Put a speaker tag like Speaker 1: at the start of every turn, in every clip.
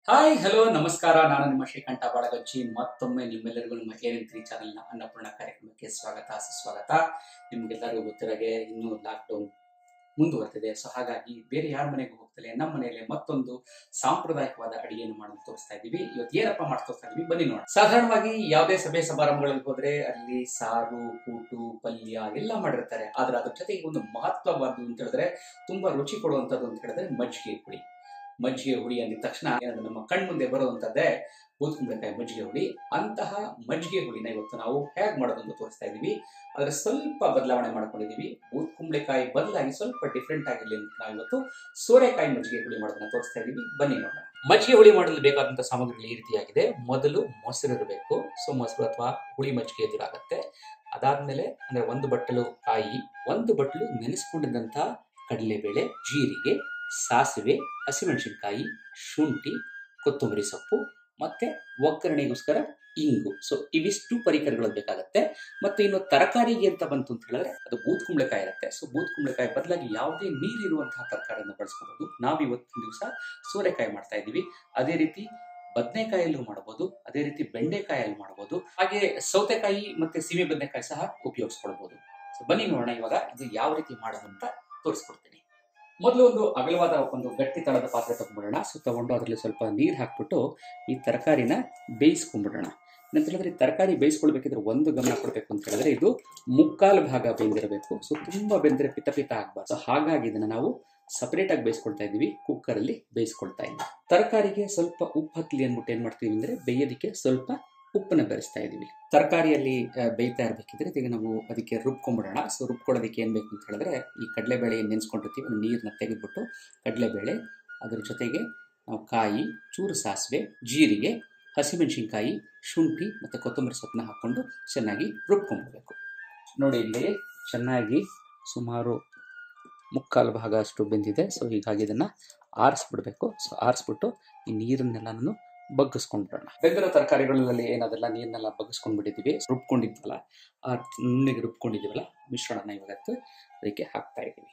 Speaker 1: hi hello ನಮಸ್ಕಾರ ನಾನು ನಿಮ್ಮ ಶ್ರೀಕಂಠ ಬಾಳಗಚ್ಚಿ ಮತ್ತೊಮ್ಮೆ ನಿಮ್ಮೆಲ್ಲರಿಗೂ ನಮ್ಮ ಏನೇನ್ ತ್ರೀ ಚಾನೆಲ್ನ ಅನ್ನಪೂರ್ಣ ಕಾರ್ಯಕ್ರಮಕ್ಕೆ ಸ್ವಾಗತ ಸುಸ್ವಾಗತ ನಿಮ್ಗೆಲ್ಲರಿಗೂ ಗೊತ್ತಿರೋಗೆ ಇನ್ನೂ ಲಾಕ್ಡೌನ್ ಮುಂದುವರೆದಿದೆ ಸೊ ಹಾಗಾಗಿ ಬೇರೆ ಯಾರ ಮನೆಗೂ ಹೋಗ್ತಲೇ ನಮ್ಮ ಮನೆಯಲ್ಲಿ ಮತ್ತೊಂದು ಸಾಂಪ್ರದಾಯಿಕವಾದ ಅಡಿಗೆಯನ್ನು ಮಾಡಲು ತೋರಿಸ್ತಾ ಇದ್ದೀವಿ ಇವತ್ತು ಏನಪ್ಪ ಮಾಡಿ ತೋರಿಸ್ತಾ ಇದೀವಿ ಬನ್ನಿ ನೋಡೋಣ ಸಾಧಾರಣವಾಗಿ ಯಾವುದೇ ಸಭೆ ಸಮಾರಂಭಗಳಲ್ಲಿ ಹೋದ್ರೆ ಅಲ್ಲಿ ಸಾರು ಕೂಟು ಪಲ್ಯ ಎಲ್ಲ ಮಾಡಿರ್ತಾರೆ ಆದ್ರೆ ಅದ್ರ ಜೊತೆಗೆ ಒಂದು ಮಹತ್ವವಾದ್ದು ಅಂತ ಹೇಳಿದ್ರೆ ತುಂಬಾ ರುಚಿ ಕೊಡುವಂಥದ್ದು ಅಂತ ಹೇಳಿದ್ರೆ ಮಜ್ಜಿಗೆ ಹುಳಿ ಮಜ್ಜಿಗೆ ಹುಳಿ ಅಂದಿದ ತಕ್ಷಣ ಏನಂದ್ರೆ ನಮ್ಮ ಕಣ್ಮುಂದೆ ಬರುವಂತದ್ದೇ ಬೂದ್ಕುಂಬಳಕಾಯಿ ಮಜ್ಜಿಗೆ ಹುಳಿ ಅಂತಹ ಮಜ್ಜಿಗೆ ಹುಳಿನ ಇವತ್ತು ನಾವು ಹೇಗ್ ಮಾಡೋದು ಅಂತ ತೋರಿಸ್ತಾ ಇದೀವಿ ಆದ್ರೆ ಸ್ವಲ್ಪ ಬದಲಾವಣೆ ಮಾಡ್ಕೊಂಡಿದೀವಿ ಬೂದ್ಕುಂಬಳಕಾಯಿ ಬದಲಾಗಿ ಸ್ವಲ್ಪ ಡಿಫ್ರೆಂಟ್ ಆಗಿರಲಿ ಅಂತ ನಾವು ಇವತ್ತು ಸೋರೆಕಾಯಿ ಮಜ್ಜಿಗೆ ಹುಳಿ ಮಾಡೋದನ್ನ ತೋರಿಸ್ತಾ ಇದೀವಿ ಬನ್ನಿ ನೋಡೋಣ ಮಜ್ಜಿಗೆ ಹುಳಿ ಮಾಡಲು ಬೇಕಾದಂತ ಸಾಮಗ್ರಿಗಳು ಈ ರೀತಿಯಾಗಿದೆ ಮೊದಲು ಮೊಸರು ಇರಬೇಕು ಸೊ ಮೊಸರು ಅಥವಾ ಹುಳಿ ಮಜ್ಜಿಗೆ ಎದುರಾಗತ್ತೆ ಅದಾದ್ಮೇಲೆ ಅಂದ್ರೆ ಒಂದು ಬಟ್ಟಲು ಕಾಯಿ ಒಂದು ಬಟ್ಟಲು ನೆನೆಸ್ಕೊಂಡಿದ್ದಂತ ಕಡಲೆಬೇಳೆ ಜೀರಿಗೆ ಸಾಸಿವೆ ಹಸಿಮೆಣಸಿನಕಾಯಿ ಶುಂಠಿ ಕೊತ್ತಂಬರಿ ಸೊಪ್ಪು ಮತ್ತೆ ಒಗ್ಗರಣೆಗೋಸ್ಕರ ಇಂಗು ಸೊ ಇವಿಷ್ಟು ಪರಿಕರಗಳು ಬೇಕಾಗುತ್ತೆ ಮತ್ತೆ ಇನ್ನು ತರಕಾರಿಗೆ ಅಂತ ಬಂತು ಅಂತ ಹೇಳಿದ್ರೆ ಅದು ಬೂದ್ ಕುಂಬಳಕಾಯಿ ಇರುತ್ತೆ ಸೊ ಬೂದ್ ಕುಂಬಳಕಾಯಿ ಬದಲಾಗಿ ಯಾವುದೇ ನೀರಿರುವಂತಹ ತರಕಾರಿಯನ್ನು ಬಳಸ್ಕೋಬಹುದು ನಾವು ಇವತ್ತಿನ ದಿವಸ ಸೋರೆಕಾಯಿ ಮಾಡ್ತಾ ಇದ್ದೀವಿ ಅದೇ ರೀತಿ ಬದನೆಕಾಯಲ್ಲೂ ಮಾಡಬಹುದು ಅದೇ ರೀತಿ ಬೆಂಡೆಕಾಯಲ್ಲಿ ಮಾಡಬಹುದು ಹಾಗೆ ಸೌತೆಕಾಯಿ ಮತ್ತೆ ಸೀಮೆ ಬದನೆಕಾಯಿ ಸಹ ಉಪಯೋಗಿಸ್ಕೊಳ್ಬಹುದು ಸೊ ಬನ್ನಿ ನೋಡೋಣ ಇವಾಗ ಇದು ಯಾವ ರೀತಿ ಮಾಡೋದು ಅಂತ ತೋರಿಸ್ಕೊಡ್ತೀನಿ ಮೊದಲು ಒಂದು ಅಗಲವಾದ ಒಂದು ಗಟ್ಟಿ ತಳದ ಪಾತ್ರೆ ತಗೊಂಡ್ಬಿಡೋಣ ಸೊ ತಗೊಂಡು ಅದರಲ್ಲಿ ಸ್ವಲ್ಪ ನೀರು ಹಾಕ್ಬಿಟ್ಟು ಈ ತರಕಾರಿನ ಬೇಯಿಸ್ಕೊಂಡ್ಬಿಡೋಣ ಏನಂತ ಹೇಳಿದ್ರೆ ಈ ತರಕಾರಿ ಬೇಯಿಸ್ಕೊಳ್ಬೇಕಿದ್ರೆ ಒಂದು ಗಮನ ಕೊಡಬೇಕು ಅಂತ ಹೇಳಿದ್ರೆ ಇದು ಮುಕ್ಕಾಲು ಭಾಗ ಬೆಂದಿರಬೇಕು ಸೊ ತುಂಬಾ ಬೆಂದ್ರೆ ಪಿತ ಪಿತ ಆಗ್ಬಾರ್ದು ಸೊ ಹಾಗಾಗಿ ಇದನ್ನ ನಾವು ಸಪರೇಟ್ ಆಗಿ ಬೇಯಿಸ್ಕೊಳ್ತಾ ಇದೀವಿ ಕುಕ್ಕರ್ ಅಲ್ಲಿ ಬೇಯಿಸ್ಕೊಳ್ತಾ ಇದ್ದೀವಿ ತರಕಾರಿಗೆ ಸ್ವಲ್ಪ ಉಪ್ಪು ಹತ್ತಲಿ ಅಂದ್ಬಿಟ್ಟು ಏನ್ ಮಾಡ್ತೀವಿ ಅಂದ್ರೆ ಬೇಯೋದಕ್ಕೆ ಸ್ವಲ್ಪ ಉಪ್ಪನ್ನ ಬೆರೆಸ್ತಾ ಇದೀವಿ ತರಕಾರಿಯಲ್ಲಿ ಆ, ಬೇಯ್ತಾ ಇರಬೇಕಿದ್ರೆ ಈಗ ನಾವು ಅದಕ್ಕೆ ರುಬ್ಕೊಂಡ್ಬಿಡೋಣ ಸೊ ರುಬ್ಕೊಳ್ಳೋದಕ್ಕೆ ಏನು ಬೇಕು ಅಂತ ಹೇಳಿದ್ರೆ ಈ ಕಡಲೆಬೇಳೆ ಏನು ನೆನೆಸ್ಕೊಂಡಿರ್ತೀವಿ ಅದನ್ನ ನೀರನ್ನ ತೆಗೆದ್ಬಿಟ್ಟು ಕಡಲೆಬೇಳೆ ಅದ್ರ ಜೊತೆಗೆ ನಾವು ಕಾಯಿ ಚೂರು ಸಾಸಿವೆ ಜೀರಿಗೆ ಹಸಿಮೆಣಸಿನ್ಕಾಯಿ ಶುಂಠಿ ಮತ್ತು ಕೊತ್ತಂಬರಿ ಸೊಪ್ಪನ್ನ ಹಾಕ್ಕೊಂಡು ಚೆನ್ನಾಗಿ ರುಬ್ಕೊಂಡ್ಬಿಡ್ಬೇಕು ನೋಡಿ ಇಲ್ಲಿ ಚೆನ್ನಾಗಿ ಸುಮಾರು ಮುಕ್ಕಾಲು ಭಾಗ ಅಷ್ಟು ಬೆಂದಿದೆ ಸೊ ಹೀಗಾಗಿ ಇದನ್ನು ಆರಿಸ್ಬಿಡ್ಬೇಕು ಸೊ ಆರಿಸ್ಬಿಟ್ಟು ಈ ನೀರನ್ನೆಲ್ಲನೂ ಬಗ್ಗಿಸ್ಕೊಂಡ್ಬಿಡೋಣ ಬೆಂದಿರೋ ತರಕಾರಿಗಳಲ್ಲಿ ಏನದೆಲ್ಲ ನೀರನ್ನೆಲ್ಲ ಬಗ್ಗಿಸ್ಕೊಂಡ್ಬಿಟ್ಟಿದ್ದೀವಿ ರುಬ್ಕೊಂಡಿದ್ವಲ್ಲ ಆ ನುಣ್ಣಗೆ ರುಬ್ಕೊಂಡಿದ್ದೀವಲ್ಲ ಮಿಶ್ರಣನ ಇವಾಗತ್ತು ಅದಕ್ಕೆ ಹಾಕ್ತಾ ಇದ್ದೀವಿ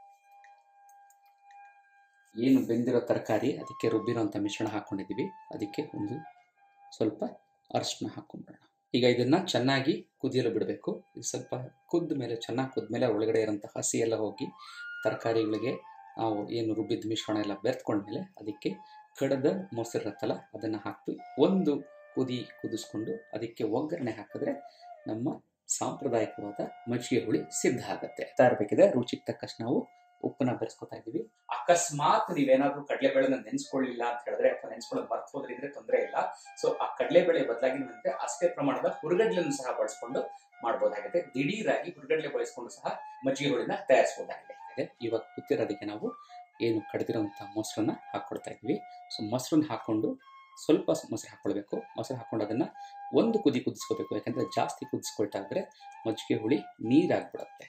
Speaker 1: ಏನು ಬೆಂದಿರೋ ತರಕಾರಿ ಅದಕ್ಕೆ ರುಬ್ಬಿರೋಂಥ ಮಿಶ್ರಣ ಹಾಕ್ಕೊಂಡಿದ್ದೀವಿ ಅದಕ್ಕೆ ಒಂದು ಸ್ವಲ್ಪ ಅರಿಶಿನ ಹಾಕ್ಕೊಂಬಿಡೋಣ ಈಗ ಇದನ್ನ ಚೆನ್ನಾಗಿ ಕುದಿಯಲು ಬಿಡಬೇಕು ಇದು ಸ್ವಲ್ಪ ಕುದ್ದ ಮೇಲೆ ಚೆನ್ನಾಗಿ ಕುದ್ದ ಮೇಲೆ ಒಳಗಡೆ ಇರೋಂಥ ಹಸಿ ಎಲ್ಲ ಹೋಗಿ ತರಕಾರಿಗಳಿಗೆ ನಾವು ಏನು ರುಬ್ಬಿದ ಮಿಶ್ರಣ ಎಲ್ಲ ಬೆರೆತ್ಕೊಂಡ್ಮೇಲೆ ಅದಕ್ಕೆ ಕಡದ ಮೊಸರಿರುತ್ತಲ್ಲ ಅದನ್ನು ಹಾಕಿ ಒಂದು ಕುದಿ ಕುದಿಸ್ಕೊಂಡು ಅದಕ್ಕೆ ಒಗ್ಗರಣೆ ಹಾಕಿದ್ರೆ ನಮ್ಮ ಸಾಂಪ್ರದಾಯಿಕವಾದ ಮಜ್ಜಿಗೆ ಹುಳಿ ಸಿದ್ಧ ಆಗುತ್ತೆ ತರಬೇಕಿದೆ ರುಚಿಗೆ ತಕ್ಕಷ್ಟು ನಾವು ಉಪ್ಪನ್ನ ಬೆರೆಸ್ಕೊತಾ ಇದ್ದೀವಿ ಅಕಸ್ಮಾತ್ ನೀವೇನಾದ್ರೂ ಕಡಲೆಬೇಳೆನ ನೆನೆಸ್ಕೊಳ್ಳಿಲ್ಲ ಅಂತ ಹೇಳಿದ್ರೆ ಅಥವಾ ನೆನೆಸ್ಕೊಳ್ಳೋದು ಮರ್ತು ಹೋದ್ರಿದ್ರೆ ತೊಂದರೆ ಇಲ್ಲ ಸೊ ಆ ಕಡಲೆಬೇಳೆ ಬದಲಾಗಿ ನಿಮಗೆ ಅಷ್ಟೇ ಪ್ರಮಾಣದ ಹುರುಗಡ್ಲೆಯನ್ನು ಸಹ ಬಳಸ್ಕೊಂಡು ಮಾಡಬಹುದಾಗಿದೆ ದಿಢೀರಾಗಿ ಹುರುಗಡ್ಲೆ ಬಳಸ್ಕೊಂಡು ಸಹ ಮಜ್ಜಿಗೆ ಹುಳಿನ ತಯಾರಿಸಬಹುದಾಗಿದೆ ಇವಾಗ ಕೂತಿರೋದಕ್ಕೆ ನಾವು ಏನು ಕಡಿದಿರೋಂಥ ಮೊಸರನ್ನ ಹಾಕ್ಕೊಳ್ತಾ ಇದ್ವಿ ಸೊ ಮೊಸರನ್ನ ಹಾಕೊಂಡು ಸ್ವಲ್ಪ ಮೊಸರು ಹಾಕ್ಕೊಳ್ಬೇಕು ಮೊಸರು ಹಾಕೊಂಡು ಅದನ್ನ ಒಂದು ಕುದಿ ಕುದಿಸ್ಕೋಬೇಕು ಯಾಕಂದ್ರೆ ಜಾಸ್ತಿ ಕುದಿಸ್ಕೊಳ್ತಾ ಇದ್ರೆ ಮಜ್ಜಿಗೆ ಹುಳಿ ನೀರಾಗ್ಬಿಡುತ್ತೆ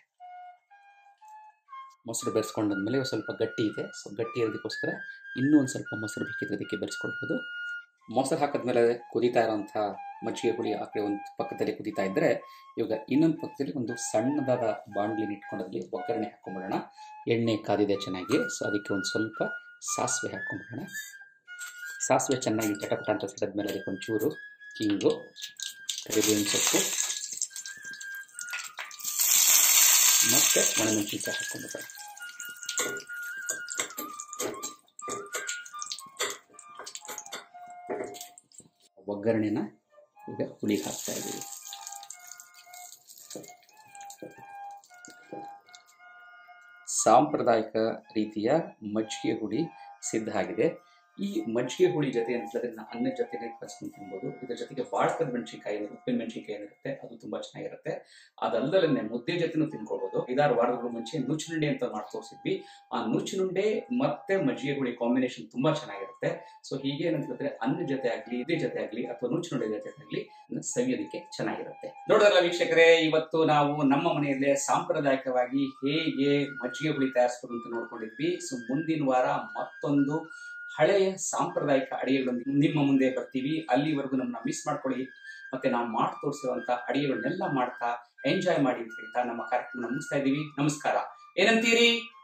Speaker 1: ಮೊಸರು ಬೆರೆಸ್ಕೊಂಡಾದ್ಮೇಲೆ ಸ್ವಲ್ಪ ಗಟ್ಟಿ ಇದೆ ಸೊ ಗಟ್ಟಿ ಇರೋದಕ್ಕೋಸ್ಕರ ಇನ್ನೂ ಒಂದು ಸ್ವಲ್ಪ ಮೊಸರು ಬೇಕಿದ್ರೆ ಅದಕ್ಕೆ ಬೆರೆಸ್ಕೊಳ್ಬೋದು ಮೊಸರು ಹಾಕಿದ್ಮೇಲೆ ಕುದೀತಾ ಇರೋಂಥ ಮಜ್ಜಿಗೆ ಹುಳಿ ಆ ಕಡೆ ಒಂದು ಪಕ್ಕದಲ್ಲಿ ಕುದೀತಾ ಇದ್ದರೆ ಇವಾಗ ಇನ್ನೊಂದು ಪಕ್ಕದಲ್ಲಿ ಒಂದು ಸಣ್ಣದಾದ ಬಾಣಲಿನ ಇಟ್ಕೊಂಡಲ್ಲಿ ಒಗ್ಗರಣೆ ಹಾಕೊಂಡ್ಬಿಡೋಣ ಎಣ್ಣೆ ಕಾದಿದೆ ಚೆನ್ನಾಗಿ ಸೊ ಅದಕ್ಕೆ ಒಂದು ಸ್ವಲ್ಪ ಸಾಸಿವೆ ಹಾಕೊಂಡ್ಬಿಡೋಣ ಸಾಸಿವೆ ಚೆನ್ನಾಗಿ ಚಟಪಟ ಅಂತ ಸಿಡಿದ್ಮೇಲೆ ಅದಕ್ಕೆ ಒಂಚೂರು ಹಿಂಗು ಕರಿಬೇವಿನ ಸೊಪ್ಪು ಮತ್ತು ಒಣಮೆಣಸಿನ್ಕಾಯಿ ಹಾಕೊಂಡ್ಬಿಡೋಣ ಒಗ್ಗರಣೆನ ಈಗ ಹುಳಿಗೆ ಹಾಕ್ತಾ ಇದ್ದೀವಿ ಸಾಂಪ್ರದಾಯಿಕ ರೀತಿಯ ಮಜ್ಜಿಗೆ ಹುಳಿ ಸಿದ್ಧ ಆಗಿದೆ ಈ ಮಜ್ಜಿಗೆ ಹುಳಿ ಜೊತೆ ಅಂತ ಹೇಳಿದ್ರೆ ನಾವು ಅನ್ನದ ಜೊತೆಗೆ ಕಲ್ಸ್ಕೊಂಡು ತಿನ್ಬೋದು ಇದ್ರ ಜೊತೆಗೆ ಬಾಳ್ಕದ ಮೆಣಸಿನಕಾಯಿ ಉಪ್ಪಿನ ಮೆಣಸಿನಕಾಯಿ ಏನಿರುತ್ತೆ ಅದು ತುಂಬಾ ಚೆನ್ನಾಗಿರುತ್ತೆ ಅದಲ್ಲದಲ್ಲೇ ಮುದ್ದೆ ಜೊತೆನೂ ತಿನ್ಕೊಳ್ಬೋದು ಐದಾರು ವಾರಗಳ ಮುಂಚೆ ನುಚ್ಚುನುಂಡೆ ಅಂತ ಮಾಡಿ ತೋರಿಸಿದ್ವಿ ಆ ನುಚ್ಚುನುಂಡೆ ಮತ್ತೆ ಮಜ್ಜಿಗೆ ಹುಳಿ ಕಾಂಬಿನೇಷನ್ ತುಂಬಾ ಚೆನ್ನಾಗಿರುತ್ತೆ ಸೊ ಹೀಗೆ ಏನಂತ ಹೇಳಿದ್ರೆ ಅನ್ನ ಜೊತೆ ಆಗ್ಲಿ ಇದೇ ಜೊತೆ ಆಗ್ಲಿ ಅಥವಾ ನುಚ್ಚುನುಂಡೆ ಜೊತೆ ಆಗ್ಲಿ ಇದನ್ನ ಸವಿಯೋದಕ್ಕೆ ಚೆನ್ನಾಗಿರುತ್ತೆ ನೋಡೋದಲ್ಲ ವೀಕ್ಷಕರೇ ಇವತ್ತು ನಾವು ನಮ್ಮ ಮನೆಯಲ್ಲೇ ಸಾಂಪ್ರದಾಯಿಕವಾಗಿ ಹೇಗೆ ಮಜ್ಜಿಗೆ ಹುಳಿ ತಯಾರಿಸೋದು ಅಂತ ನೋಡ್ಕೊಂಡಿದ್ವಿ ಸೊ ಮುಂದಿನ ವಾರ ಮತ್ತೊಂದು ಹಳೆಯ ಸಾಂಪ್ರದಾಯಿಕ ಅಡಿಗೆಗಳೊಂದಿಗೆ ನಿಮ್ಮ ಮುಂದೆ ಬರ್ತೀವಿ ಅಲ್ಲಿವರೆಗೂ ನಮ್ಮನ್ನ ಮಿಸ್ ಮಾಡ್ಕೊಳ್ಳಿ ಮತ್ತೆ ನಾವು ಮಾಡಿ ತೋರಿಸಿರುವಂತ ಅಡಿಗೆಗಳನ್ನೆಲ್ಲ ಮಾಡ್ತಾ ಎಂಜಾಯ್ ಮಾಡಿ ಅಂತ ಹೇಳ್ತಾ ನಮ್ಮ ಕಾರ್ಯಕ್ರಮ ಮುಗಿಸ್ತಾ ಇದ್ದೀವಿ ನಮಸ್ಕಾರ ಏನಂತೀರಿ